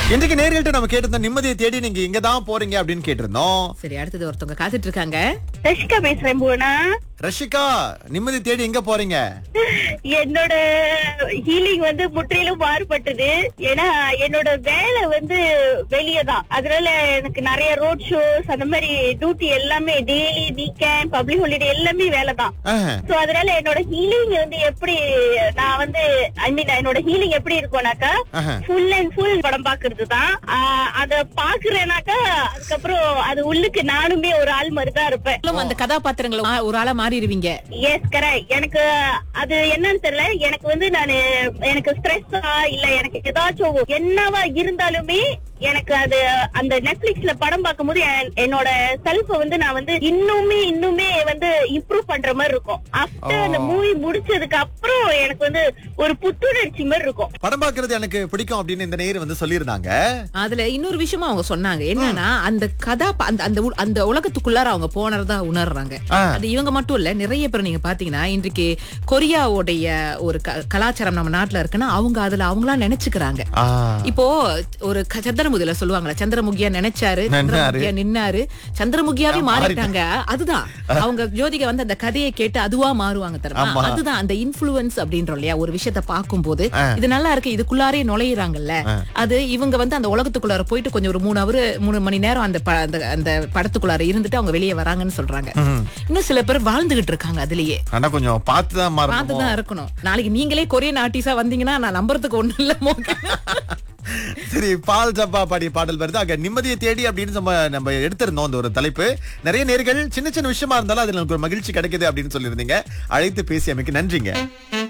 இன்றைக்கு நேரில்ட்ட நம்ம கேட்டிருந்தோம் நிம்மதியை தேடி நீங்க இங்க தான் போறீங்க அப்படின்னு கேட்டிருந்தோம் சரி அடுத்தது ஒருத்தவங்க காத்துட்டு இருக்காங்க ரஷிகா பேசுறேன் போனா ரஷிகா நிம்மதி தேடி எங்க போறீங்க என்னோட ஹீலிங் வந்து முற்றிலும் மாறுபட்டது ஏன்னா என்னோட வேலை வந்து வெளியே தான் அதனால எனக்கு நிறைய ரோட் ஷோஸ் அந்த மாதிரி டியூட்டி எல்லாமே டெய்லி வீக்கெண்ட் பப்ளிக் ஹாலிடே எல்லாமே வேலை தான் ஆஹ், சோ அதனால என்னோட ஹீலிங் வந்து எப்படி நான் வந்து ஐ மீன் என்னோட ஹீலிங் எப்படி இருக்கும்னாக்கா ஆஹா. ஃபுல் அண்ட் ஃபுல் படம் பாக்குறது தான் அத பாக்குறேனாக்கா அதுக்கப்புறம் அது உள்ளுக்கு நானுமே ஒரு ஆள் மாதிரி தான் இருப்பேன் நீங்களும் அந்த கதாபாத்திரங்களை மா- ஒரு ஆளா மாறிடுவீங்க எஸ் கரெக்ட் எனக்கு அது என்னன்னு தெரியல எனக்கு வந்து நானு எனக்கு ஸ்ட்ரெஸ்ஸா இல்ல எனக்கு ஏதாச்சும் என்னவா இருந்தாலுமே எனக்கு அது அந்த நெட்ஃபிளிக்ஸ்ல படம் பார்க்கும்போது என்- என்னோட செல்ஃப வந்து நான் வந்து இன்னுமே இன்னுமே வந்து இம்ப்ரூவ் பண்ற மாதிரி இருக்கும் ஆஃப்டர் அந்த Oh. மூவி முடிச்சதுக்கு அப்புறம் எனக்கு வந்து ஒரு புத்துணர்ச்சி மாதிரி இருக்கும் படம் பாக்குறது எனக்கு பிடிக்கும் அப்படின்னு இந்த நேர் வந்து சொல்லியிருந்தாங்க அதுல இன்னொரு விஷயமா அவங்க சொன்னாங்க என்னன்னா அந்த கதா அந்த அந்த உ- அந்த உலகத்துக்குள்ளார அவங்க போனதா உணர்றாங்க ஆ. அது இவங்க மட்டும் இல்ல நிறைய பேர் நீங்க பாத்தீங்கன்னா இன்றைக்கு கொரியாவுடைய ஒரு க- கலாச்சாரம் நம்ம நாட்டுல இருக்குன்னா அவங்க அதுல அவங்களா நினைச்சுக்கிறாங்க ஆ, இப்போ ஒரு க- சந்திரமுகில சொல்லுவாங்களா சந்திரமுகியா நினைச்சாரு நின்னாரு. சந்திரமுகியா நின்னாரு சந்திரமுகியாவே ஆ, மாறிட்டாங்க அதுதான் அவங்க ஜோதிகா வந்து அந்த கதையை கேட்டு அதுவா மாறுவாங்க தெரியுமா ஆமா. அதுதான் அந்த இன்ஃபுளுன்ஸ் அப்படின்றோம் இல்லையா ஒரு விஷயத்த பார்க்கும்போது இது நல்லா இருக்கு இதுக்குள்ளாரே நுழையிறாங்கல்ல அது இவங்க வந்து அந்த உலகத்துக்குள்ளார போயிட்டு கொஞ்சம் ஒரு மூணு அவர் மூணு மணி நேரம் அந்த ப- அந்த அந்த படத்துக்குள்ளார இருந்துட்டு அவங்க வெளியே வராங்கன்னு சொல்றாங்க இன்னும் சில பேர் வாழ்ந்துகிட்டு இருக்காங்க அதுலயே ஆனா கொஞ்சம் பார்த்து தான் மாறணும் பார்த்துதான் இருக்கணும் நாளைக்கு நீங்களே கொரியன் ஆர்டிஸ்டா வந்தீங்கன்னா நான் நம்புறதுக்கு ஒண்ணு இல்ல மோகன். சரி பால் ஜப்பா பாடிய பாடல் வருது அங்க நிம்மதியை தேடி அப்படின்னு நம்ம நம்ம எடுத்திருந்தோம் அந்த ஒரு தலைப்பு நிறைய நேர்கள் சின்ன சின்ன விஷயமா இருந்தாலும் அதுல எனக்கு ஒரு மகிழ்ச்சி கிடைக்குது அப்படின்னு சொல்லியிருந்தீங்க அழைத்து பேசியமைக்கு நன்றிங்க